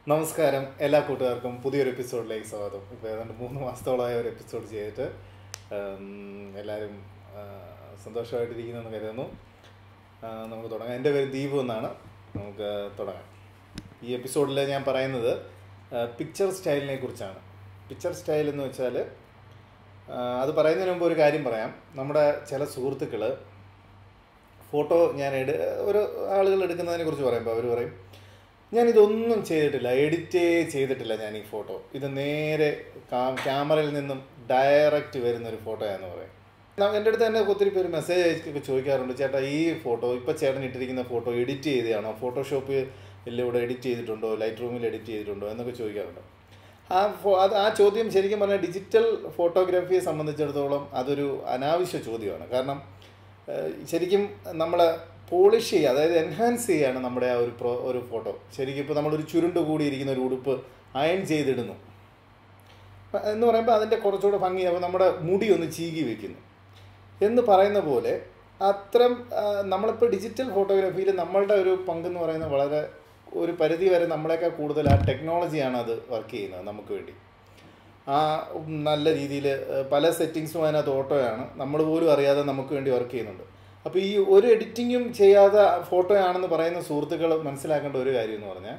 നമസ്കാരം എല്ലാ കൂട്ടുകാർക്കും പുതിയൊരു എപ്പിസോഡിലേക്ക് സ്വാഗതം ഇപ്പോൾ ഏതാണ്ട് മൂന്ന് മാസത്തോളമായ ഒരു എപ്പിസോഡ് ചെയ്തിട്ട് ഉം, എല്ലാവരും ആ, സന്തോഷമായിട്ടിരിക്കുന്നെന്ന് കരുതുന്നു ആ, നമുക്ക് തുടങ്ങാം എൻ്റെ പേര് ദീപു എന്നാണ് നമുക്ക് തുടങ്ങാം ഈ എപ്പിസോഡിൽ ഞാൻ പറയുന്നത് പിക്ചർ സ്റ്റൈലിനെ കുറിച്ചാണ് പിക്ചർ സ്റ്റൈൽ എന്ന് വെച്ചാൽ ആ, അത് പറയുന്നതിന് മുമ്പ് ഒരു കാര്യം പറയാം നമ്മുടെ ചില സുഹൃത്തുക്കൾ ഫോട്ടോ ഞാൻ എടു ഒരു ആളുകൾ എടുക്കുന്നതിനെ കുറിച്ച് പറയുമ്പോൾ അവർ പറയും ഞാൻ ഇതൊന്നും ചെയ്തിട്ടില്ല എഡിറ്റേ ചെയ്തിട്ടില്ല ഞാൻ ഈ ഫോട്ടോ ഇത് നേരെ കാ- ക്യാമറയിൽ നിന്നും ഡയറക്റ്റ് വരുന്ന ഒരു ഫോട്ടോയാന്ന് പറയും ന- എൻ്റെ അടുത്ത് തന്നെ ഒത്തിരി പേര് മെസ്സേജ് അയച്ചൊക്കെ ചോദിക്കാറുണ്ട് ചേട്ടാ ഈ ഫോട്ടോ ഇപ്പോൾ ചേട്ടൻ ഇട്ടിരിക്കുന്ന ഫോട്ടോ എഡിറ്റ് ചെയ്തതാണോ ഫോട്ടോഷോപ്പിലൂടെ എഡിറ്റ് ചെയ്തിട്ടുണ്ടോ ലൈറ്റ് റൂമിൽ എഡിറ്റ് ചെയ്തിട്ടുണ്ടോ എന്നൊക്കെ ചോദിക്കാറുണ്ട് ആ ഫോ അത് ആ ചോദ്യം ശരിക്കും പറഞ്ഞാൽ ഡിജിറ്റൽ ഫോട്ടോഗ്രാഫിയെ സംബന്ധിച്ചിടത്തോളം അതൊരു അനാവശ്യ ചോദ്യമാണ് കാരണം ഏഹ്, ശരിക്കും നമ്മൾ പോളിഷ് ചെയ്യുക അതായത് എൻഹാൻസ് ചെയ്യുകയാണ് നമ്മുടെ ആ ഒരു പ്രോ ഒരു ഫോട്ടോ ശരിക്കും ഇപ്പോൾ നമ്മളൊരു ചുരുണ്ട് കൂടിയിരിക്കുന്ന ഒരു ഉടുപ്പ് അയൺ ചെയ്തിടുന്നു അപ്പൊ എന്ന് പറയുമ്പോൾ അതിൻ്റെ കുറച്ചുകൂടെ ഭംഗി അപ്പോൾ നമ്മുടെ മുടി ഒന്ന് ചീകി വെക്കുന്നു എന്ന് പറയുന്ന പോലെ അത്തരം ആ, നമ്മളിപ്പോൾ ഡിജിറ്റൽ ഫോട്ടോഗ്രാഫിയിൽ നമ്മളുടെ ഒരു പങ്കെന്ന് പറയുന്നത് വളരെ ഒരു പരിധി വരെ നമ്മളെക്കാൾ കൂടുതൽ ആ ടെക്നോളജിയാണ് അത് വർക്ക് ചെയ്യുന്നത് നമുക്ക് വേണ്ടി ആ ഉം, നല്ല രീതിയിൽ പല സെറ്റിങ്സും അതിനകത്ത് ഓട്ടോയാണ് നമ്മൾ പോലും അറിയാതെ നമുക്ക് വേണ്ടി വർക്ക് ചെയ്യുന്നുണ്ട് അപ്പോൾ ഈ ഒരു എഡിറ്റിങ്ങും ചെയ്യാതെ ഫോട്ടോയാണെന്ന് പറയുന്ന സുഹൃത്തുക്കൾ മനസ്സിലാക്കേണ്ട ഒരു കാര്യം എന്ന് പറഞ്ഞാൽ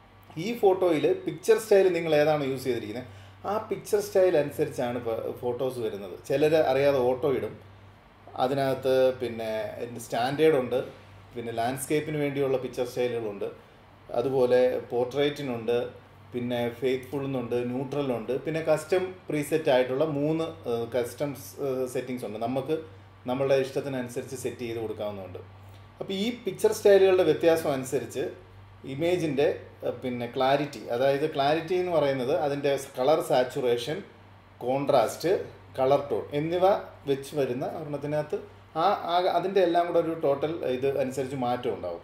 ഈ ഫോട്ടോയിൽ പിക്ചർ സ്റ്റൈൽ നിങ്ങൾ ഏതാണ് യൂസ് ചെയ്തിരിക്കുന്നത് ആ പിക്ചർ സ്റ്റൈൽ അനുസരിച്ചാണ് ഇപ്പോൾ ഫോട്ടോസ് വരുന്നത് ചിലർ അറിയാതെ ഓട്ടോ ഇടും അതിനകത്ത് പിന്നെ സ്റ്റാൻഡേർഡ് ഉണ്ട് പിന്നെ ലാൻഡ്സ്കേപ്പിന് വേണ്ടിയുള്ള പിക്ചർ സ്റ്റൈലുകളുണ്ട് അതുപോലെ പോർട്രേറ്റിനുണ്ട് പിന്നെ ഫെയ്ത്ത്ഫുൾ എന്നുണ്ട് ന്യൂട്രലുണ്ട് പിന്നെ കസ്റ്റം പ്രീസെറ്റ് ആയിട്ടുള്ള മൂന്ന് കസ്റ്റം സെറ്റിങ്സ് ഉണ്ട് നമുക്ക് നമ്മളുടെ ഇഷ്ടത്തിനനുസരിച്ച് സെറ്റ് ചെയ്ത് കൊടുക്കാവുന്നതുണ്ട് അപ്പോൾ ഈ പിക്ചർ സ്റ്റൈലുകളുടെ വ്യത്യാസം അനുസരിച്ച് ഇമേജിൻ്റെ പിന്നെ ക്ലാരിറ്റി അതായത് ക്ലാരിറ്റി എന്ന് പറയുന്നത് അതിൻ്റെ colour saturation contrast colour tone എന്നിവ വെച്ച് വരുന്ന ഒരെണ്ണത്തിനകത്ത് ആ ആ- അതിൻ്റെ എല്ലാം കൂടെ ഒരു ടോട്ടൽ ഇത് അനുസരിച്ച് മാറ്റം ഉണ്ടാവും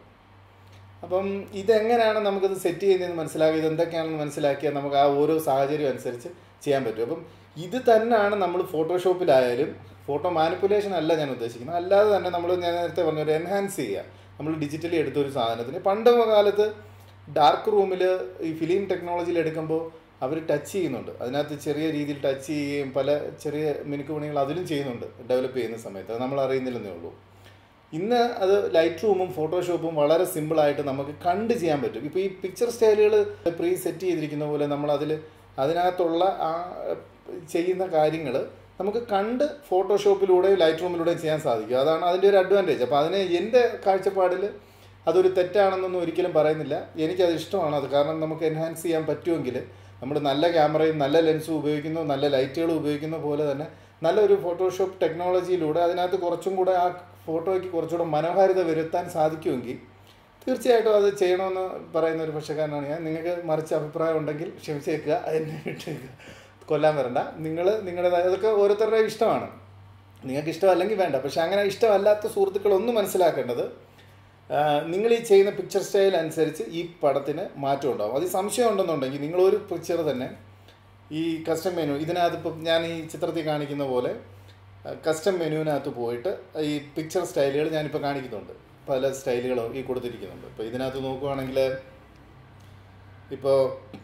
അപ്പം ഇതെങ്ങനെയാണ് നമുക്കത് സെറ്റ് ചെയ്യുന്നതെന്ന് മനസ്സിലാക്കി ഇത് എന്തൊക്കെയാണെന്ന് മനസ്സിലാക്കിയാൽ നമുക്ക് ആ ഓരോ സാഹചര്യം അനുസരിച്ച് ചെയ്യാൻ പറ്റും അപ്പം ഇത് തന്നെയാണ് നമ്മൾ ഫോട്ടോഷോപ്പിലായാലും ഫോട്ടോ മാനിപ്പുലേഷൻ അല്ല ഞാൻ ഉദ്ദേശിക്കുന്നത് അല്ലാതെ തന്നെ നമ്മൾ ഞാൻ നേരത്തെ പറഞ്ഞ ഒരു എൻഹാൻസ് ചെയ്യുക നമ്മൾ ഡിജിറ്റലി എടുത്ത ഒരു സാധനത്തിന് പണ്ട് കാലത്ത് ഡാർക്ക് റൂമിൽ ഈ ഫിലിം ടെക്നോളജിയിൽ എടുക്കുമ്പോൾ അവർ ടച്ച് ചെയ്യുന്നുണ്ട് അതിനകത്ത് ചെറിയ രീതിയിൽ ടച്ച് ചെയ്യുകയും പല ചെറിയ മിനുക്ക് പണികൾ അതിലും ചെയ്യുന്നുണ്ട് ഡെവലപ്പ് ചെയ്യുന്ന സമയത്ത് അത് നമ്മൾ അറിയുന്നില്ലെന്നേ ഉള്ളൂ ഇന്ന് അത് ലൈറ്റ് റൂമും ഫോട്ടോഷോപ്പും വളരെ സിമ്പിളായിട്ട് നമുക്ക് കണ്ട് ചെയ്യാൻ പറ്റും ഇപ്പോൾ ഈ പിക്ചർ സ്റ്റൈലുകൾ പ്രീ സെറ്റ് ചെയ്തിരിക്കുന്ന പോലെ നമ്മൾ അതിൽ അതിനകത്തുള്ള ആ ചെയ്യുന്ന കാര്യങ്ങൾ നമുക്ക് കണ്ട് ഫോട്ടോഷോപ്പിലൂടെയും ലൈറ്റ് റൂമിലൂടെയും ചെയ്യാൻ സാധിക്കും അതാണ് അതിൻ്റെ ഒരു അഡ്വാൻറ്റേജ് അപ്പോൾ അതിന് എൻ്റെ കാഴ്ചപ്പാടിൽ അതൊരു തെറ്റാണെന്നൊന്നും ഒരിക്കലും പറയുന്നില്ല എനിക്കത് ഇഷ്ടമാണ് അത് കാരണം നമുക്ക് എൻഹാൻസ് ചെയ്യാൻ പറ്റുമെങ്കിൽ നമ്മൾ നല്ല ക്യാമറയും നല്ല ലെൻസും ഉപയോഗിക്കുന്നു നല്ല ലൈറ്റുകളും ഉപയോഗിക്കുന്ന പോലെ തന്നെ നല്ലൊരു ഫോട്ടോഷോപ്പ് ടെക്നോളജിയിലൂടെ അതിനകത്ത് കുറച്ചും കൂടെ ആ ഫോട്ടോയ്ക്ക് കുറച്ചുകൂടെ മനോഹാരിത വരുത്താൻ സാധിക്കുമെങ്കിൽ തീർച്ചയായിട്ടും അത് ചെയ്യണമെന്ന് പറയുന്ന ഒരു പക്ഷക്കാരനാണ് ഞാൻ നിങ്ങൾക്ക് മറിച്ച് അഭിപ്രായം ഉണ്ടെങ്കിൽ ക്ഷമിച്ചേക്കുക എന്നെ വിട്ടേക്കുക കൊല്ലാൻ വരണ്ട നിങ്ങൾ നിങ്ങളുടേതായ അതൊക്കെ ഓരോരുത്തരുടെ ഇഷ്ടമാണ് നിങ്ങൾക്ക് ഇഷ്ടമല്ലെങ്കിൽ വേണ്ട പക്ഷെ അങ്ങനെ ഇഷ്ടമല്ലാത്ത സുഹൃത്തുക്കളൊന്നും മനസ്സിലാക്കേണ്ടത് ആ, നിങ്ങൾ ഈ ചെയ്യുന്ന പിക്ചർ സ്റ്റൈൽ അനുസരിച്ച് ഈ പടത്തിന് മാറ്റം ഉണ്ടാവും അത് സംശയം ഉണ്ടെന്നുണ്ടെങ്കിൽ നിങ്ങളൊരു പിക്ചർ തന്നെ ഈ കസ്റ്റം മെനു ഇതിനകത്ത് ഇപ്പം ഞാൻ ഈ ചിത്രത്തിൽ കാണിക്കുന്ന പോലെ കസ്റ്റം മെനുവിനകത്ത് പോയിട്ട് ഈ പിക്ചർ സ്റ്റൈലുകൾ ഞാനിപ്പോൾ കാണിക്കുന്നുണ്ട് പല സ്റ്റൈലുകളും ഈ കൊടുത്തിരിക്കുന്നുണ്ട് ഇപ്പോൾ ഇതിനകത്ത് നോക്കുവാണെങ്കിൽ ഇപ്പോൾ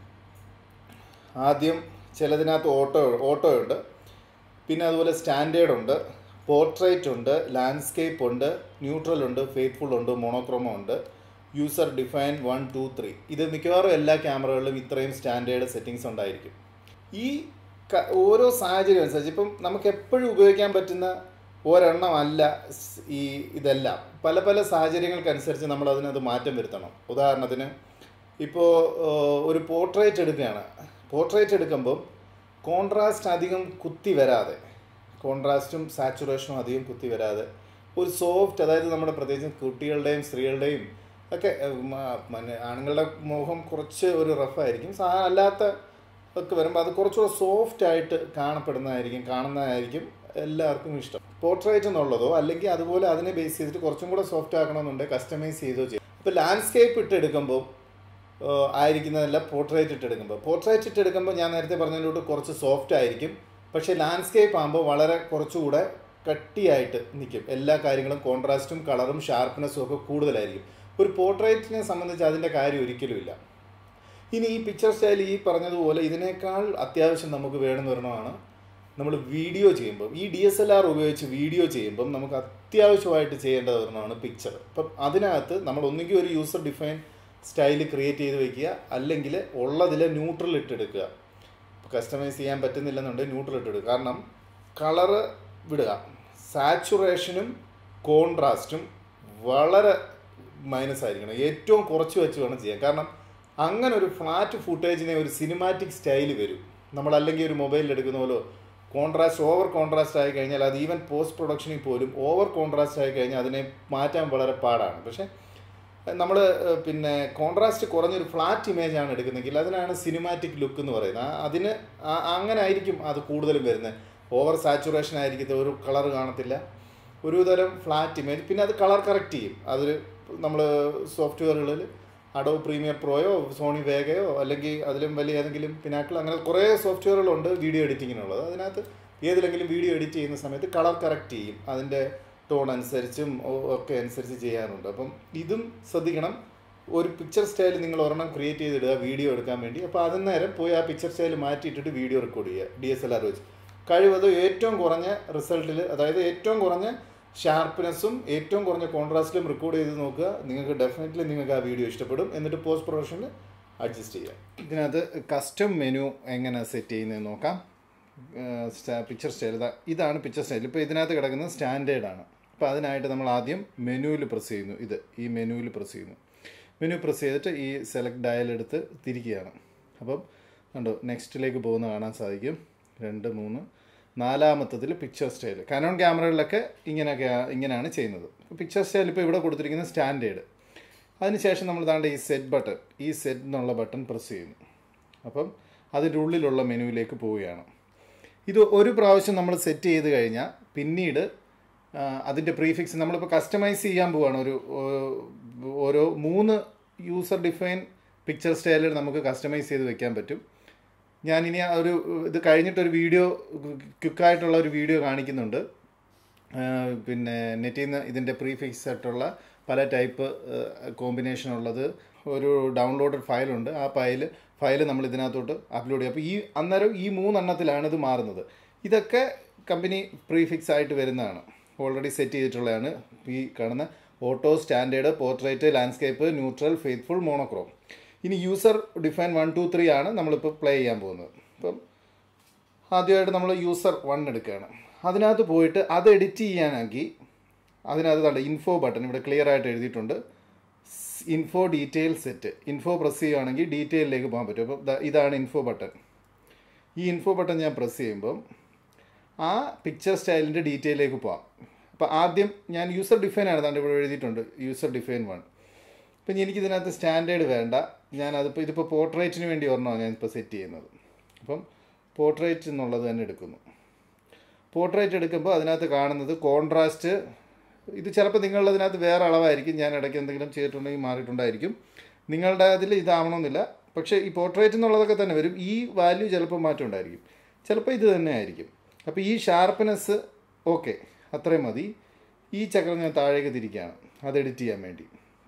ആദ്യം ചിലതിനകത്ത് ഓട്ടോ ഓട്ടോ ഉണ്ട് പിന്നെ അതുപോലെ സ്റ്റാൻഡേർഡ് ഉണ്ട് പോർട്രേറ്റ് ഉണ്ട് ലാൻഡ്സ്കേപ്പ് ഉണ്ട് ന്യൂട്രൽ ഉണ്ട് ഫെയ്ത്ത്ഫുൾ ഉണ്ട് മോണോക്രോമോ ഉണ്ട് user define one two three ഇത് മിക്കവാറും എല്ലാ ക്യാമറകളിലും ഇത്രയും സ്റ്റാൻഡേർഡ് സെറ്റിങ്സ് ഉണ്ടായിരിക്കും ഈ ക- ഓരോ സാഹചര്യം അനുസരിച്ച് ഇപ്പം നമുക്ക് എപ്പോഴും ഉപയോഗിക്കാൻ പറ്റുന്ന ഒരെണ്ണമല്ല സ് ഈ ഇതെല്ലാം പല പല സാഹചര്യങ്ങൾക്കനുസരിച്ച് നമ്മൾ അതിനത് മാറ്റം വരുത്തണം ഉദാഹരണത്തിന് ഇപ്പോൾ ഒരു പോർട്രേറ്റ് എടുക്കുകയാണ് പോർട്രേറ്റ് എടുക്കുമ്പോൾ കോൺട്രാസ്റ്റ് അധികം കുത്തി വരാതെ കോൺട്രാസ്റ്റും സാച്ചുറേഷനും അധികം കുത്തി വരാതെ ഒരു സോഫ്റ്റ് അതായത് നമ്മുടെ പ്രത്യേകിച്ച് കുട്ടികളുടെയും സ്ത്രീകളുടെയും ഒക്കെ ഏഹ്, മ- മന- ആണുങ്ങളുടെ മുഖം കുറച്ച് ഒരു റഫായിരിക്കും സാ അല്ലാത്ത ഒക്കെ വരുമ്പോൾ അത് കുറച്ചുകൂടെ സോഫ്റ്റ് ആയിട്ട് കാണപ്പെടുന്നതായിരിക്കും കാണുന്നതായിരിക്കും എല്ലാവർക്കും ഇഷ്ടം പോർട്രേറ്റ് എന്നുള്ളതോ അല്ലെങ്കിൽ അതുപോലെ അതിനെ ബേസ് ചെയ്തിട്ട് കുറച്ചും കൂടെ സോഫ്റ്റ് ആക്കണമെന്നുണ്ടെങ്കിൽ കസ്റ്റമൈസ് ചെയ്തോ ചെയ്യും ഇപ്പോൾ ലാൻഡ്സ്കേപ്പ് ഇട്ടെടുക്കുമ്പോൾ ഏഹ്, ആയിരിക്കുന്നതല്ല പോർട്രേറ്റ് ഇട്ടെടുക്കുമ്പോൾ പോർട്രേറ്റ് ഇട്ടെടുക്കുമ്പോൾ ഞാൻ നേരത്തെ പറഞ്ഞതിലോട്ട് കുറച്ച് സോഫ്റ്റ് ആയിരിക്കും പക്ഷേ ലാൻഡ്സ്കേപ്പ് ആകുമ്പോൾ വളരെ കുറച്ചുകൂടെ കട്ടിയായിട്ട് നിൽക്കും എല്ലാ കാര്യങ്ങളും കോൺട്രാസ്റ്റും കളറും ഷാർപ്പ്നെസ്സും ഒക്കെ കൂടുതലായിരിക്കും ഒരു പോർട്രേറ്റിനെ സംബന്ധിച്ച് അതിൻ്റെ കാര്യം ഒരിക്കലും ഇല്ല ഇനി ഈ പിക്ചർ സ്റ്റൈൽ ഈ പറഞ്ഞതുപോലെ ഇതിനേക്കാൾ അത്യാവശ്യം നമുക്ക് വേണമെന്ന് പറയണമാണ് നമ്മൾ വീഡിയോ ചെയ്യുമ്പോൾ ഈ ഡി എസ് എൽ ആർ ഉപയോഗിച്ച് വീഡിയോ ചെയ്യുമ്പം നമുക്ക് അത്യാവശ്യമായിട്ട് ചെയ്യേണ്ടത് ഒരെണ്ണമാണ് പിക്ചർ അപ്പം അതിനകത്ത് നമ്മൾ ഒന്നുകിൽ ഒരു യൂസർ ഡിഫൈൻ സ്റ്റൈൽ ക്രിയേറ്റ് ചെയ്ത് വെക്കുക അല്ലെങ്കിൽ ഉള്ളതിൽ ന്യൂട്രൽ ഇട്ടെടുക്കുക കസ്റ്റമൈസ് ചെയ്യാൻ പറ്റുന്നില്ലെന്നുണ്ടെങ്കിൽ ന്യൂട്രൽ ഇട്ടെടുക്കുക കാരണം കളറ് വിടുക സാച്ചുറേഷനും കോൺട്രാസ്റ്റും വളരെ മൈനസ് ആയിരിക്കണം ഏറ്റവും കുറച്ച് വെച്ച് വേണം ചെയ്യാൻ കാരണം അങ്ങനെ ഒരു ഫ്ലാറ്റ് ഫുട്ടേജിനെ ഒരു സിനിമാറ്റിക് സ്റ്റൈൽ വരും നമ്മൾ അല്ലെങ്കിൽ ഒരു മൊബൈലിൽ എടുക്കുന്ന പോലെ കോൺട്രാസ്റ്റ് ഓവർ കോൺട്രാസ്റ്റ് ആയി കഴിഞ്ഞാൽ അത് ഈവൻ പോസ്റ്റ് പ്രൊഡക്ഷനിൽ പോലും ഓവർ കോൺട്രാസ്റ്റ് ആയി കഴിഞ്ഞാൽ അതിനെ മാറ്റാൻ വളരെ പാടാണ് പക്ഷേ നമ്മൾ പിന്നെ കോൺട്രാസ്റ്റ് കുറഞ്ഞൊരു ഫ്ലാറ്റ് ഇമേജ് ആണ് എടുക്കുന്നതെങ്കിൽ അതിനാണ് സിനിമാറ്റിക് ലുക്ക് എന്ന് പറയുന്നത് ആ- അതിന് ആ- അങ്ങനെ ആയിരിക്കും അത് കൂടുതലും വരുന്നത് ഓവർ സാച്ചുറേഷൻ ആയിരിക്കത്തെ ഒരു കളർ കാണത്തില്ല ഒരു തരം ഫ്ലാറ്റ് ഇമേജ് പിന്നെ അത് കളർ കറക്റ്റ് ചെയ്യും അതിൽ നമ്മൾ സോഫ്റ്റ്വെയറുകളിൽ അഡോ പ്രീമിയർ പ്രോയോ സോണി വേഗയോ അല്ലെങ്കിൽ അതിലും വലിയ ഏതെങ്കിലും പിനാക്കിൾ അങ്ങനെ കുറേ സോഫ്റ്റ്വെയറുകളുണ്ട് വീഡിയോ എഡിറ്റിങ്ങിനുള്ളത് അതിനകത്ത് ഏതിലെങ്കിലും വീഡിയോ എഡിറ്റ് ചെയ്യുന്ന സമയത്ത് കളർ കറക്റ്റ് ചെയ്യും അതിൻ്റെ ടോൺ അനുസരിച്ചും ഒ- ഒക്കെ അനുസരിച്ച് ചെയ്യാറുണ്ട് അപ്പം ഇതും ശ്രദ്ധിക്കണം ഒരു പിക്ചർ സ്റ്റൈൽ നിങ്ങൾ ഒരെണ്ണം ക്രിയേറ്റ് ചെയ്തിടുക വീഡിയോ എടുക്കാൻ വേണ്ടി അപ്പോൾ അതിനേരം പോയി ആ പിക്ചർ സ്റ്റൈൽ മാറ്റിയിട്ടിട്ട് വീഡിയോ റെക്കോർഡ് ചെയ്യുക ഡി എസ് എൽ ആർ വെച്ച് കഴിവതും ഏറ്റവും കുറഞ്ഞ റിസൾട്ടിൽ അതായത് ഏറ്റവും കുറഞ്ഞ ഷാർപ്പ്നെസ്സും ഏറ്റവും കുറഞ്ഞ കോൺട്രാസ്റ്റിലും റെക്കോർഡ് ചെയ്ത് നോക്കുക നിങ്ങൾക്ക് ഡെഫിനറ്റ്ലി നിങ്ങൾക്ക് ആ വീഡിയോ ഇഷ്ടപ്പെടും എന്നിട്ട് പോസ്റ്റ് പ്രൊഡക്ഷനിൽ അഡ്ജസ്റ്റ് ചെയ്യുക ഇതിനകത്ത് കസ്റ്റം മെനു എങ്ങനെ സെറ്റ് ചെയ്യുന്നത് നോക്കാം പിക്ചർ സ്റ്റൈൽ ഇതാ ഇതാണ് പിക്ചർ സ്റ്റൈൽ ഇപ്പോൾ ഇതിനകത്ത് കിടക്കുന്നത് സ്റ്റാൻഡേർഡ് ആണ് അപ്പോൾ അതിനായിട്ട് നമ്മൾ ആദ്യം മെനുവിൽ പ്രസ് ചെയ്യുന്നു ഇത് ഈ മെനുവിൽ പ്രസ് ചെയ്യുന്നു മെനു പ്രസ് ചെയ്തിട്ട് ഈ സെലക്ട് ഡയൽ എടുത്ത് തിരിക്കുകയാണ് അപ്പം കണ്ടോ നെക്സ്റ്റിലേക്ക് പോകുന്ന കാണാൻ സാധിക്കും രണ്ട് മൂന്ന് നാലാമത്തതിൽ പിക്ചർ സ്റ്റൈൽ കാനോൺ ക്യാമറകളിലൊക്കെ ഇങ്ങനെയൊക്കെ ഇങ്ങനെയാണ് ചെയ്യുന്നത് പിക്ചർ സ്റ്റൈൽ ഇപ്പോൾ ഇവിടെ കൊടുത്തിരിക്കുന്നത് സ്റ്റാൻഡേർഡ് അതിനുശേഷം നമ്മൾ താണ്ട ഈ സെറ്റ് ബട്ടൺ ഈ സെറ്റ് എന്നുള്ള ബട്ടൺ പ്രസ് ചെയ്യുന്നു അപ്പം അതിൻ്റെ ഉള്ളിലുള്ള മെനുവിലേക്ക് പോവുകയാണ് ഇത് ഒരു പ്രാവശ്യം നമ്മൾ സെറ്റ് ചെയ്ത് കഴിഞ്ഞാൽ പിന്നീട് ആ, അതിൻ്റെ പ്രീഫിക്സ് നമ്മളിപ്പോൾ കസ്റ്റമൈസ് ചെയ്യാൻ പോവുകയാണ് ഒരു ഓ, ഓരോ മൂന്ന് യൂസർ ഡിഫൈൻ പിക്ചർ സ്റ്റൈലുകൾ നമുക്ക് കസ്റ്റമൈസ് ചെയ്ത് വെക്കാൻ പറ്റും ഞാനിനി ആ ഒരു ഇത് കഴിഞ്ഞിട്ടൊരു വീഡിയോ ക്വിക്കായിട്ടുള്ള ഒരു വീഡിയോ കാണിക്കുന്നുണ്ട് ആ, പിന്നെ നെറ്റിൽ നിന്ന് ഇതിൻ്റെ പ്രീഫിക്സ് ആയിട്ടുള്ള പല ടൈപ്പ് കോമ്പിനേഷൻ ഉള്ളത് ഒരു ഡൗൺലോഡഡ് ഫയലുണ്ട് ആ ഫയൽ ഫയൽ നമ്മൾ ഇതിനകത്തോട്ട് അപ്ലോഡ് ചെയ്യും അപ്പോൾ ഈ അന്നേരം ഈ മൂന്നെണ്ണത്തിലാണ് ഇത് മാറുന്നത് ഇതൊക്കെ കമ്പനി പ്രീഫിക്സ് ആയിട്ട് വരുന്നതാണ് ഓൾറെഡി സെറ്റ് ചെയ്തിട്ടുള്ളതാണ് ഈ കാണുന്ന auto standard portrait landscape neutral faithful monochrome ഇനി user define one two three ആണ് നമ്മളിപ്പോൾ പ്ലേ ചെയ്യാൻ പോകുന്നത് അപ്പം ആദ്യമായിട്ട് നമ്മൾ യൂസർ വൺ എടുക്കുകയാണ് അതിനകത്ത് പോയിട്ട് അത് എഡിറ്റ് ചെയ്യാനാക്കി അതിനകത്ത് തണ്ട ഇൻഫോ ബട്ടൺ ഇവിടെ ക്ലിയർ ആയിട്ട് എഴുതിയിട്ടുണ്ട് info detail set info press ചെയ്യുകയാണെങ്കിൽ ഡീറ്റെയിലേക്ക് പോകാൻ പറ്റും അപ്പോൾ ദാ ഇതാണ് ഇൻഫോ ബട്ടൺ ഈ ഇൻഫോ ബട്ടൺ ഞാൻ പ്രസ് ചെയ്യുമ്പം ആ പിക്ചർ സ്റ്റൈലിൻ്റെ ഡീറ്റെയിലേക്ക് പോകാം അപ്പോൾ ആദ്യം ഞാൻ യൂസർ ഡിഫൈൻ ആണ് താണ്ട് ഇവിടെ എഴുതിയിട്ടുണ്ട് യൂസർ ഡിഫൈൻ വൺ ഇപ്പം എനിക്കിതിനകത്ത് സ്റ്റാൻഡേർഡ് വേണ്ട ഞാൻ അതിപ്പോൾ ഇതിപ്പോൾ പോർട്രേറ്റിന് വേണ്ടി ഒരെണ്ണമാണ് ഞാൻ ഇപ്പോൾ സെറ്റ് ചെയ്യുന്നത് അപ്പം പോർട്രേറ്റ് എന്നുള്ളത് തന്നെ എടുക്കുന്നു പോർട്രേറ്റ് എടുക്കുമ്പോൾ അതിനകത്ത് കാണുന്നത് കോൺട്രാസ്റ്റ് ഇത് ചിലപ്പോൾ നിങ്ങളുടെ അതിനകത്ത് വേറെ അളവായിരിക്കും ഞാൻ ഇടയ്ക്ക് എന്തെങ്കിലും ചെയ്തിട്ടുണ്ടെങ്കിൽ മാറിയിട്ടുണ്ടായിരിക്കും നിങ്ങളുടെ അതിൽ ഇതാവണമെന്നില്ല പക്ഷേ ഈ പോർട്രേറ്റ് എന്നുള്ളതൊക്കെ തന്നെ വരും ഈ വാല്യൂ ചിലപ്പോൾ മാറ്റം ഉണ്ടായിരിക്കും ചിലപ്പോൾ ഇത് തന്നെ ആയിരിക്കും അപ്പോൾ ഈ ഷാർപ്പ്നെസ് ഓക്കെ അത്രയും മതി ഈ ചക്രം ഞാൻ താഴേക്ക് തിരിക്കുകയാണ് അത് എഡിറ്റ് ചെയ്യാൻ വേണ്ടി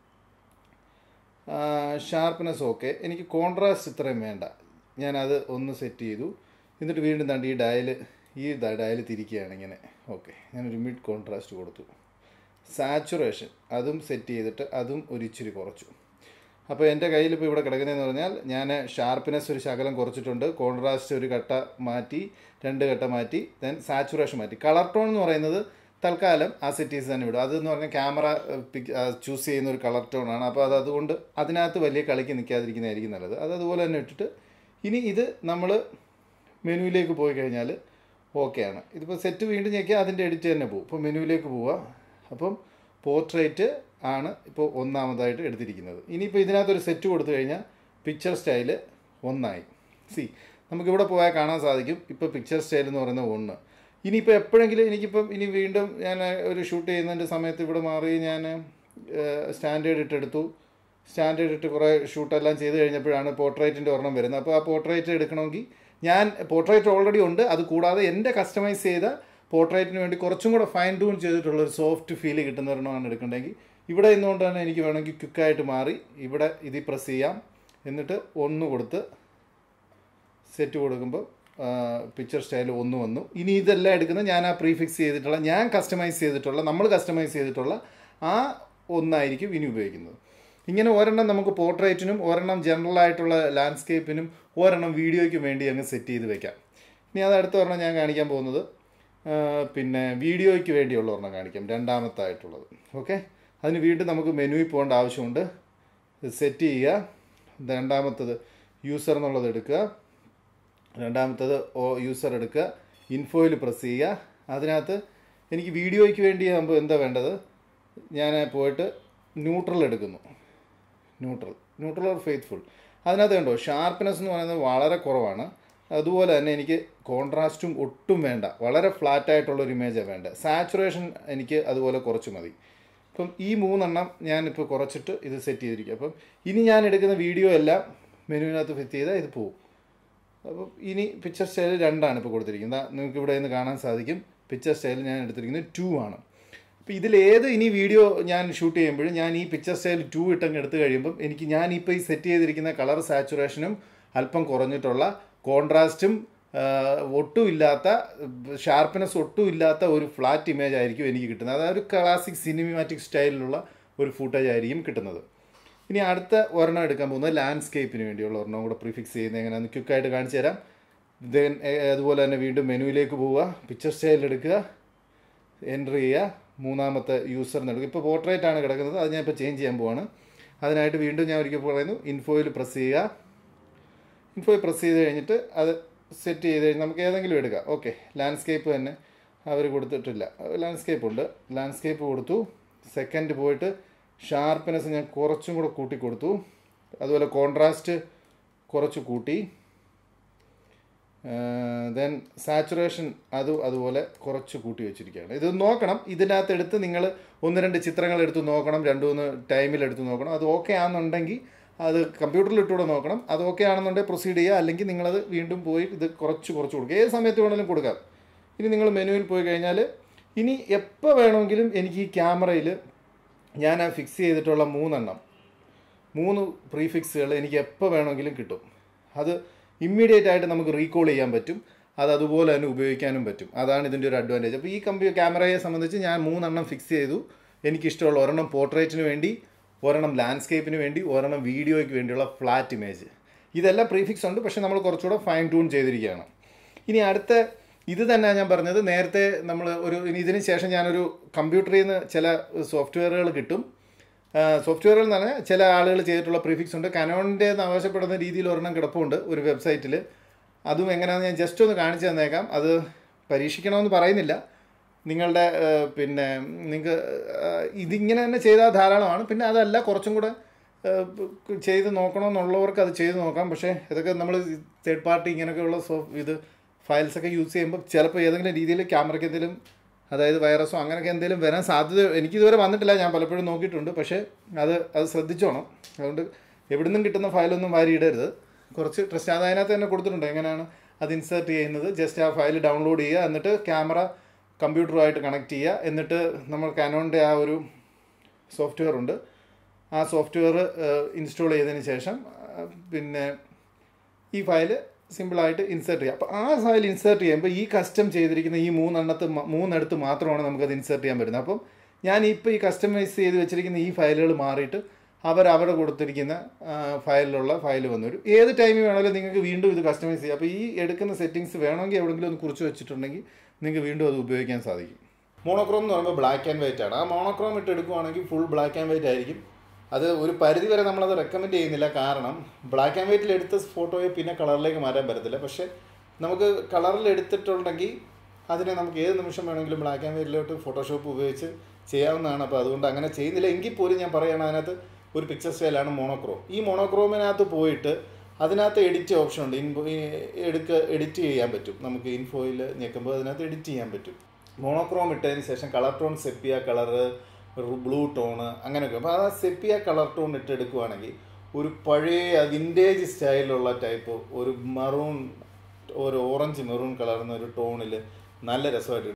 ഷാർപ്പ്നെസ് ഓക്കെ എനിക്ക് കോൺട്രാസ്റ്റ് ഇത്രയും വേണ്ട ഞാനത് ഒന്ന് സെറ്റ് ചെയ്തു എന്നിട്ട് വീണ്ടും തണ്ട് ഈ ഡയൽ ഈ ഡയൽ തിരിക്കുകയാണ് ഇങ്ങനെ ഓക്കെ ഞാനൊരു മിഡ് കോൺട്രാസ്റ്റ് കൊടുത്തു സാച്ചുറേഷൻ അതും സെറ്റ് ചെയ്തിട്ട് അതും ഒരു ഇച്ചിരി കുറച്ചു അപ്പോൾ എൻ്റെ കയ്യിൽ ഇപ്പോൾ ഇവിടെ കിടക്കുന്നതെന്ന് പറഞ്ഞാൽ ഞാൻ ഷാർപ്പ്നെസ് ഒരു ശകലം കുറച്ചിട്ടുണ്ട് കോൺട്രാസ്റ്റ് ഒരു കട്ട മാറ്റി രണ്ട് കട്ട മാറ്റി ദെൻ സാച്ചുറേഷൻ മാറ്റി കളർ ടോൺ എന്ന് പറയുന്നത് തൽക്കാലം ആ സെറ്റീസ് തന്നെ വിടും അതെന്ന് പറഞ്ഞാൽ ക്യാമറ ചൂസ് ചെയ്യുന്ന ഒരു കളർ ടോൺ ആണ് അപ്പോൾ അത് അതുകൊണ്ട് അതിനകത്ത് വലിയ കളിക്ക് നിൽക്കാതിരിക്കുന്നതായിരിക്കും നല്ലത് അത് അതുപോലെ തന്നെ ഇട്ടിട്ട് ഇനി ഇത് നമ്മൾ മെനുവിലേക്ക് പോയി കഴിഞ്ഞാൽ ഓക്കെയാണ് ഇതിപ്പോൾ സെറ്റ് വീണ്ടും ഞെക്കിയാൽ അതിൻ്റെ എഡിറ്റ് തന്നെ പോകും ഇപ്പോൾ മെനുവിലേക്ക് പോവുക അപ്പം പോർട്രേറ്റ് ആണ് ഇപ്പോൾ ഒന്നാമതായിട്ട് എടുത്തിരിക്കുന്നത് ഇനിയിപ്പോൾ ഇതിനകത്തൊരു സെറ്റ് കൊടുത്തു കഴിഞ്ഞാൽ പിക്ചർ സ്റ്റൈല് ഒന്നായി സി നമുക്കിവിടെ പോയാൽ കാണാൻ സാധിക്കും ഇപ്പോൾ പിക്ചർ സ്റ്റൈൽ എന്ന് പറയുന്നത് ഒന്ന് ഇനിയിപ്പോൾ എപ്പോഴെങ്കിലും എനിക്കിപ്പം ഇനി വീണ്ടും ഞാൻ ഒരു ഷൂട്ട് ചെയ്യുന്നതിൻ്റെ സമയത്ത് ഇവിടെ മാറി ഞാൻ സ്റ്റാൻഡേർഡ് ഇട്ടെടുത്തു സ്റ്റാൻഡേർഡ് ഇട്ട് കുറേ ഷൂട്ടെല്ലാം ചെയ്ത് കഴിഞ്ഞപ്പോഴാണ് പോർട്രേറ്റിൻ്റെ ഒരെണ്ണം വരുന്നത് അപ്പോൾ ആ പോർട്രേറ്റ് എടുക്കണമെങ്കിൽ ഞാൻ പോർട്രേറ്റ് ഓൾറെഡി ഉണ്ട് അത് കൂടാതെ എൻ്റെ കസ്റ്റമൈസ് ചെയ്ത പോർട്രേറ്റിന് വേണ്ടി കുറച്ചും കൂടെ ഫൈൻ ട്യൂൺ ചെയ്തിട്ടുള്ള ഒരു സോഫ്റ്റ് ഫീൽ കിട്ടുന്ന ഒരെണ്ണമാണ് എടുക്കേണ്ടതെങ്കിൽ ഇവിടെ നിന്നുകൊണ്ട് തന്നെ എനിക്ക് വേണമെങ്കിൽ ക്വിക്കായിട്ട് മാറി ഇവിടെ ഇതിൽ പ്രസ് ചെയ്യാം എന്നിട്ട് ഒന്ന് കൊടുത്ത് സെറ്റ് കൊടുക്കുമ്പോൾ പിക്ചർ സ്റ്റൈൽ ഒന്ന് വന്നു ഇനി ഇതെല്ലാം എടുക്കുന്നത് ഞാൻ ആ പ്രീഫിക്സ് ചെയ്തിട്ടുള്ള ഞാൻ കസ്റ്റമൈസ് ചെയ്തിട്ടുള്ള നമ്മൾ കസ്റ്റമൈസ് ചെയ്തിട്ടുള്ള ആ ഒന്നായിരിക്കും ഇനി ഉപയോഗിക്കുന്നത് ഇങ്ങനെ ഒരെണ്ണം നമുക്ക് പോർട്രേറ്റിനും ഒരെണ്ണം ജനറൽ ആയിട്ടുള്ള ലാൻഡ്സ്കേപ്പിനും ഒരെണ്ണം വീഡിയോയ്ക്കും വേണ്ടി അങ്ങ് സെറ്റ് ചെയ്ത് വെക്കാം ഇനി അത് അടുത്ത ഒരെണ്ണം ഞാൻ കാണിക്കാൻ പോകുന്നത് ആ, പിന്നെ വീഡിയോയ്ക്ക് വേണ്ടിയുള്ള ഒരെണ്ണം കാണിക്കാം രണ്ടാമത്തായിട്ടുള്ളത് ഓക്കെ അതിന് വീണ്ടും നമുക്ക് മെനുവിൽ പോകേണ്ട ആവശ്യമുണ്ട് സെറ്റ് ചെയ്യുക രണ്ടാമത്തത് യൂസർ എന്നുള്ളത് എടുക്കുക രണ്ടാമത്തത് ഓ യൂസർ എടുക്കുക ഇൻഫോയിൽ പ്രസ് ചെയ്യുക അതിനകത്ത് എനിക്ക് വീഡിയോയ്ക്ക് വേണ്ടി ആകുമ്പോൾ എന്താ വേണ്ടത് ഞാൻ പോയിട്ട് ന്യൂട്രൽ എടുക്കുന്നു ന്യൂട്രൽ ന്യൂട്രൽ ഓർ ഫെയ്ത്ത്ഫുൾ അതിനകത്ത് കണ്ടോ ഷാർപ്പ്നെസ് എന്ന് പറയുന്നത് വളരെ കുറവാണ് അതുപോലെ തന്നെ എനിക്ക് കോൺട്രാസ്റ്റും ഒട്ടും വേണ്ട വളരെ ഫ്ലാറ്റ് ആയിട്ടുള്ള ഒരു ഇമേജാണ് വേണ്ടത് സാച്ചുറേഷൻ എനിക്ക് അതുപോലെ കുറച്ച് മതി അപ്പം ഈ മൂന്നെണ്ണം ഞാനിപ്പോൾ കുറച്ചിട്ട് ഇത് സെറ്റ് ചെയ്തിരിക്കും അപ്പം ഇനി ഞാൻ എടുക്കുന്ന വീഡിയോ എല്ലാം മെനുവിനകത്ത് ഫിറ്റ് ചെയ്താൽ ഇത് പോകും അപ്പം ഇനി പിക്ചർ സ്റ്റൈൽ രണ്ടാണ് ഇപ്പോൾ കൊടുത്തിരിക്കുന്നത് ദാ നിങ്ങൾക്ക് ഇവിടെ നിന്ന് കാണാൻ സാധിക്കും പിക്ചർ സ്റ്റൈൽ ഞാൻ എടുത്തിരിക്കുന്നത് ടു ആണ് അപ്പോൾ ഇതിലേത് ഇനി വീഡിയോ ഞാൻ ഷൂട്ട് ചെയ്യുമ്പോഴും ഞാൻ ഈ പിക്ചർ സ്റ്റൈൽ ടു ഇട്ടങ്ങ് എടുത്തു കഴിയുമ്പം എനിക്ക് ഞാൻ ഇപ്പോൾ ഈ സെറ്റ് ചെയ്തിരിക്കുന്ന കളർ സാച്ചുറേഷനും അല്പം കുറഞ്ഞിട്ടുള്ള കോൺട്രാസ്റ്റും ഒട്ടും ഇല്ലാത്ത ഷാർപ്പ്നെസ് ഒട്ടും ഇല്ലാത്ത ഒരു ഫ്ലാറ്റ് ഇമേജ് ആയിരിക്കും എനിക്ക് കിട്ടുന്നത് അതായത് ഒരു ക്ലാസിക് സിനിമാറ്റിക് സ്റ്റൈലിലുള്ള ഒരു ഫുട്ടേജ് ആയിരിക്കും കിട്ടുന്നത് ഇനി അടുത്ത ഒരെണ്ണം എടുക്കാൻ പോകുന്നത് ലാൻഡ്സ്കേപ്പിന് വേണ്ടിയുള്ള ഒരെണ്ണം കൂടെ പ്രിഫിക്സ് ചെയ്യുന്നത് എങ്ങനെയാണെന്ന് ക്വിക്കായിട്ട് കാണിച്ചു തരാം ദെൻ അതുപോലെ തന്നെ വീണ്ടും മെനുവിലേക്ക് പോവുക പിക്ചർ സ്റ്റൈൽ എടുക്കുക എൻ്റർ ചെയ്യുക മൂന്നാമത്തെ യൂസറിന് എടുക്കുക ഇപ്പോൾ പോർട്രേറ്റ് ആണ് കിടക്കുന്നത് അത് ഞാൻ ഇപ്പോൾ ചേഞ്ച് ചെയ്യാൻ പോവാണ് അതിനായിട്ട് വീണ്ടും ഞാൻ ഒരിക്കൽ പറയുന്നു ഇൻഫോയിൽ പ്രസ് ചെയ്യുക ഇൻഫോയിൽ പ്രസ് ചെയ്ത് കഴിഞ്ഞിട്ട് അത് സെറ്റ് ചെയ്ത് കഴിഞ്ഞ് നമുക്ക് ഏതെങ്കിലും എടുക്കാം ഓക്കെ ലാൻഡ്സ്കേപ്പ് തന്നെ അവർ കൊടുത്തിട്ടില്ല ലാൻഡ്സ്കേപ്പ് ഉണ്ട് ലാൻഡ്സ്കേപ്പ് കൊടുത്തു സെക്കൻഡ് പോയിട്ട് ഷാർപ്പ്നെസ് ഞാൻ കുറച്ചും കൂടെ കൂട്ടി കൊടുത്തു അതുപോലെ കോൺട്രാസ്റ്റ് കുറച്ച് കൂട്ടി ദെൻ സാച്ചുറേഷൻ അത് അതുപോലെ കുറച്ച് കൂട്ടി വെച്ചിരിക്കുകയാണ് ഇത് നോക്കണം ഇതിനകത്ത് എടുത്ത് നിങ്ങൾ ഒന്ന് രണ്ട് ചിത്രങ്ങൾ എടുത്ത് നോക്കണം രണ്ട് മൂന്ന് ടൈമിൽ എടുത്ത് നോക്കണം അത് ഓക്കെ ആണെന്നുണ്ടെങ്കിൽ അത് കമ്പ്യൂട്ടറിൽ ഇട്ടുകൂടെ നോക്കണം അത് ഓക്കെ ആണെന്നുണ്ടെങ്കിൽ പ്രൊസീഡ് ചെയ്യുക അല്ലെങ്കിൽ നിങ്ങളത് വീണ്ടും പോയി ഇത് കുറച്ച് കുറച്ച് കൊടുക്കുക ഏത് സമയത്ത് വേണമെങ്കിലും കൊടുക്കാം ഇനി നിങ്ങൾ മെനുവിൽ പോയി കഴിഞ്ഞാൽ ഇനി എപ്പോൾ വേണമെങ്കിലും എനിക്ക് ഈ ക്യാമറയിൽ ഞാൻ ആ ഫിക്സ് ചെയ്തിട്ടുള്ള മൂന്നെണ്ണം മൂന്ന് പ്രീഫിക്സുകൾ എനിക്ക് എപ്പോൾ വേണമെങ്കിലും കിട്ടും അത് ഇമ്മീഡിയറ്റ് ആയിട്ട് നമുക്ക് റീകോൾ ചെയ്യാൻ പറ്റും അത് അതുപോലെ തന്നെ ഉപയോഗിക്കാനും പറ്റും അതാണ് ഇതിൻ്റെ ഒരു അഡ്വാൻറ്റേജ് അപ്പോൾ ഈ കമ്പ്യൂ ക്യാമറയെ സംബന്ധിച്ച് ഞാൻ മൂന്നെണ്ണം ഫിക്സ് ചെയ്തു എനിക്കിഷ്ടമുള്ള ഒരെണ്ണം പോർട്രേറ്റിന് വേണ്ടി ഒരെണ്ണം ലാൻഡ്സ്കേപ്പിന് വേണ്ടി ഒരെണ്ണം വീഡിയോയ്ക്ക് വേണ്ടിയുള്ള ഫ്ലാറ്റ് ഇമേജ് ഇതെല്ലാം പ്രീഫിക്സ് ഉണ്ട് പക്ഷേ നമ്മൾ കുറച്ചുകൂടെ ഫൈൻ ട്യൂൺ ചെയ്തിരിക്കുകയാണ് ഇനി അടുത്ത ഇത് തന്നെ ഞാൻ പറഞ്ഞത് നേരത്തെ നമ്മൾ ഒരു ഇനി ഇതിന് ശേഷം ഞാനൊരു കമ്പ്യൂട്ടറിൽ നിന്ന് ചില സോഫ്റ്റ്വെയറുകൾ കിട്ടും സോഫ്റ്റ്വെയറുകൾ എന്ന് പറഞ്ഞാൽ ചില ആളുകൾ ചെയ്തിട്ടുള്ള പ്രീഫിക്സ് ഉണ്ട് കനോണിൻ്റെ എന്ന് ആവശ്യപ്പെടുന്ന രീതിയിൽ ഒരെണ്ണം കിടപ്പുണ്ട് ഒരു വെബ്സൈറ്റിൽ അതും എങ്ങനെയാണെന്ന് ഞാൻ ജസ്റ്റ് ഒന്ന് കാണിച്ചു തന്നേക്കാം അത് പരീക്ഷിക്കണമെന്ന് പറയുന്നില്ല നിങ്ങളുടെ ഏഹ്, പിന്നെ നിങ്ങൾക്ക് ഇതിങ്ങനെ തന്നെ ചെയ്താൽ ധാരാളമാണ് പിന്നെ അതല്ല കുറച്ചും കൂടെ ഏഹ്, ചെയ്ത് നോക്കണമെന്നുള്ളവർക്ക് അത് ചെയ്ത് നോക്കാം പക്ഷേ ഇതൊക്കെ നമ്മൾ തേർഡ് പാർട്ടി ഇങ്ങനെയൊക്കെയുള്ള സോ ഇത് ഫയൽസൊക്കെ യൂസ് ചെയ്യുമ്പോൾ ചിലപ്പോൾ ഏതെങ്കിലും രീതിയിൽ ക്യാമറയ്ക്ക് എന്തെങ്കിലും അതായത് വൈറസോ അങ്ങനെയൊക്കെ എന്തെങ്കിലും വരാൻ സാധ്യത എനിക്കിതുവരെ വന്നിട്ടില്ല ഞാൻ പലപ്പോഴും നോക്കിയിട്ടുണ്ട് പക്ഷേ അത് അത് ശ്രദ്ധിച്ചോണം അതുകൊണ്ട് എവിടെ നിന്നും കിട്ടുന്ന ഫയലൊന്നും വാരിയിടരുത് കുറച്ച് ട്രസ്റ്റ് അത് അതിനകത്ത് തന്നെ കൊടുത്തിട്ടുണ്ട് എങ്ങനെയാണ് അത് ഇൻസേർട്ട് ചെയ്യുന്നത് ജസ്റ്റ് ആ ഫയൽ ഡൗൺലോഡ് ചെയ്യുക എന്നിട്ട് ക്യാമറ കമ്പ്യൂട്ടറുമായിട്ട് കണക്ട് ചെയ്യുക എന്നിട്ട് നമ്മൾ കാനോണിൻ്റെ ആ ഒരു സോഫ്റ്റ്വെയർ ഉണ്ട് ആ സോഫ്റ്റ്വെയർ ഇൻസ്റ്റാൾ ചെയ്തതിന് ശേഷം ആ, പിന്നെ ഈ ഫയല് സിമ്പിളായിട്ട് ഇൻസേർട്ട് ചെയ്യാം അപ്പോൾ ആ ഫയൽ ഇൻസേർട്ട് ചെയ്യുമ്പോൾ ഈ കസ്റ്റം ചെയ്തിരിക്കുന്ന ഈ മൂന്നെണ്ണത്ത് മ- മൂന്നെടുത്ത് മാത്രമാണ് നമുക്കത് ഇൻസേർട്ട് ചെയ്യാൻ പറ്റുന്നത് അപ്പം ഞാൻ ഇപ്പോൾ ഈ കസ്റ്റമൈസ് ചെയ്ത് വെച്ചിരിക്കുന്ന ഈ ഫയലുകൾ മാറിയിട്ട് അവർ അവിടെ കൊടുത്തിരിക്കുന്ന ആ, ഫയലിലുള്ള ഫയൽ വന്നു വരും ഏത് ടൈമിൽ വേണമെങ്കിലും നിങ്ങൾക്ക് വീണ്ടും ഇത് കസ്റ്റമൈസ് ചെയ്യാം അപ്പോൾ ഈ എടുക്കുന്ന സെറ്റിങ്സ് വേണമെങ്കിൽ എവിടെയെങ്കിലും ഒന്ന് കുറിച്ച് വെച്ചിട്ടുണ്ടെങ്കിൽ നിങ്ങൾക്ക് വീണ്ടും അത് ഉപയോഗിക്കാൻ സാധിക്കും മോണോക്രോം എന്ന് പറയുമ്പോൾ ബ്ലാക്ക് ആൻഡ് വൈറ്റ് ആണ് ആ മോണോക്രോം ഇട്ട് എടുക്കുവാണെങ്കിൽ ഫുൾ ബ്ലാക്ക് ആൻഡ് വൈറ്റ് ആയിരിക്കും അത് ഒരു പരിധി വരെ നമ്മളത് റെക്കമെൻഡ് ചെയ്യുന്നില്ല കാരണം ബ്ലാക്ക് ആൻഡ് വൈറ്റിൽ എടുത്ത ഫോട്ടോയെ പിന്നെ കളറിലേക്ക് മാറ്റാൻ പറ്റത്തില്ല പക്ഷേ നമുക്ക് കളറിൽ എടുത്തിട്ടുണ്ടെങ്കിൽ അതിനെ നമുക്ക് ഏത് നിമിഷം വേണമെങ്കിലും ബ്ലാക്ക് ആൻഡ് വൈറ്റിലോട്ട് ഫോട്ടോഷോപ്പ് ഉപയോഗിച്ച് ചെയ്യാവുന്നതാണ് അപ്പോൾ അതുകൊണ്ട് അങ്ങനെ ചെയ്യുന്നില്ല എങ്കിൽ പോലും ഞാൻ പറയുകയാണ് അതിനകത്ത് ഒരു പിക്ചർ സ്റ്റൈലാണ് മോണോക്രോം ഈ മോണോക്രോമിനകത്ത് പോയിട്ട് അതിനകത്ത് എഡിറ്റ് ഓപ്ഷൻ ഉണ്ട് ഇൻഫോ എടുക്ക എഡിറ്റ് ചെയ്യാൻ പറ്റും നമുക്ക് ഇൻഫോയിൽ ഞെക്കുമ്പോൾ അതിനകത്ത് എഡിറ്റ് ചെയ്യാൻ പറ്റും മോണോക്രോം ഇട്ടതിന് ശേഷം colour tone sepia colour blue tone അങ്ങനെയൊക്കെ അപ്പോൾ ആ സെപ്പിയ കളർ ടോൺ ഇട്ട് എടുക്കുവാണെങ്കിൽ ഒരു പഴയ വിൻറ്റേജ് സ്റ്റൈലിലുള്ള ടൈപ്പ് ഒരു മറൂൺ ഒരു ഓറഞ്ച് മെറൂൺ കളർന്ന ഒരു ടോണിൽ നല്ല രസമായിട്ട്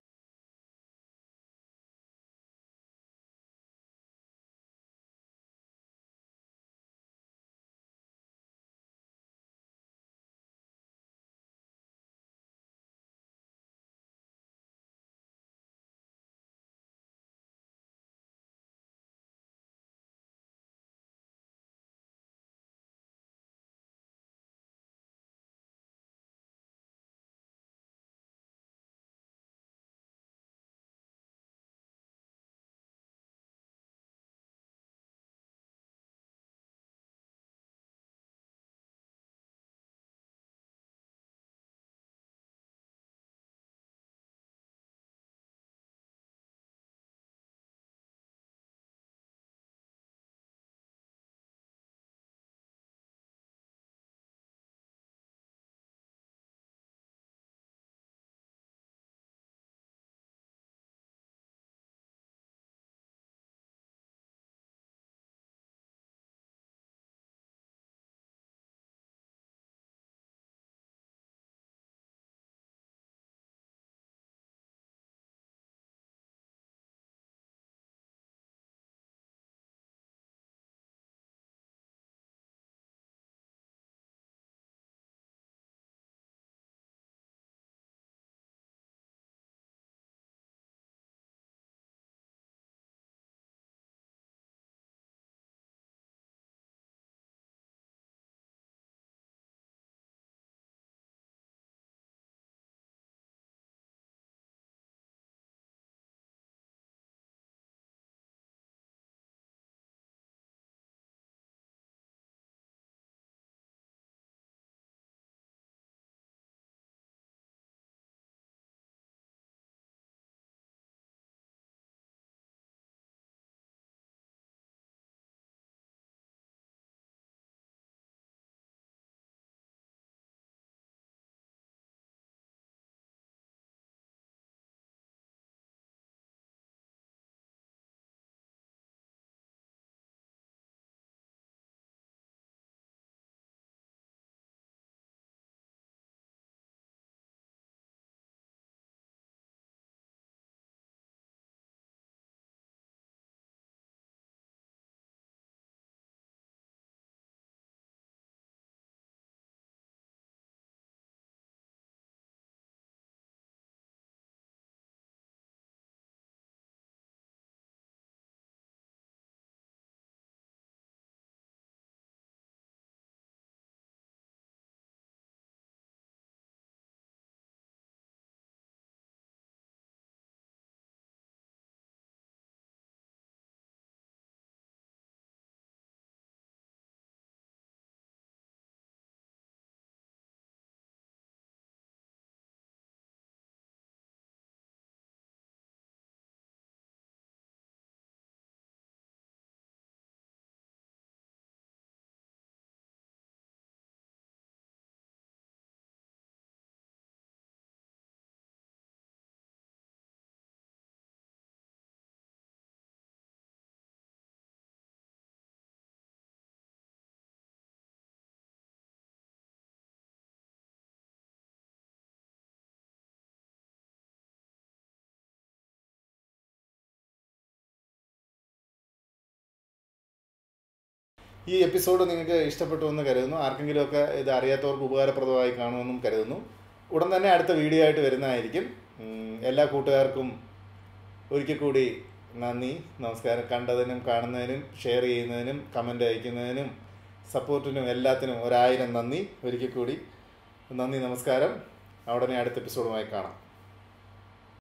ഈ എപ്പിസോഡ് നിങ്ങൾക്ക് ഇഷ്ടപ്പെട്ടു എന്ന് കരുതുന്നു ആർക്കെങ്കിലുമൊക്കെ ഇത് അറിയാത്തവർക്ക് ഉപകാരപ്രദമായി കാണുമെന്നും കരുതുന്നു ഉടൻ തന്നെ അടുത്ത വീഡിയോ ആയിട്ട് വരുന്നതായിരിക്കും ഉം, എല്ലാ കൂട്ടുകാർക്കും ഒരിക്കൽ കൂടി നന്ദി നമസ്കാരം കണ്ടതിനും കാണുന്നതിനും ഷെയർ ചെയ്യുന്നതിനും കമൻ്റ് അയക്കുന്നതിനും സപ്പോർട്ടിനും എല്ലാത്തിനും ഒരായിരം നന്ദി ഒരിക്കൽ കൂടി നന്ദി നമസ്കാരം ഉടനെ അടുത്ത എപ്പിസോഡുമായി കാണാം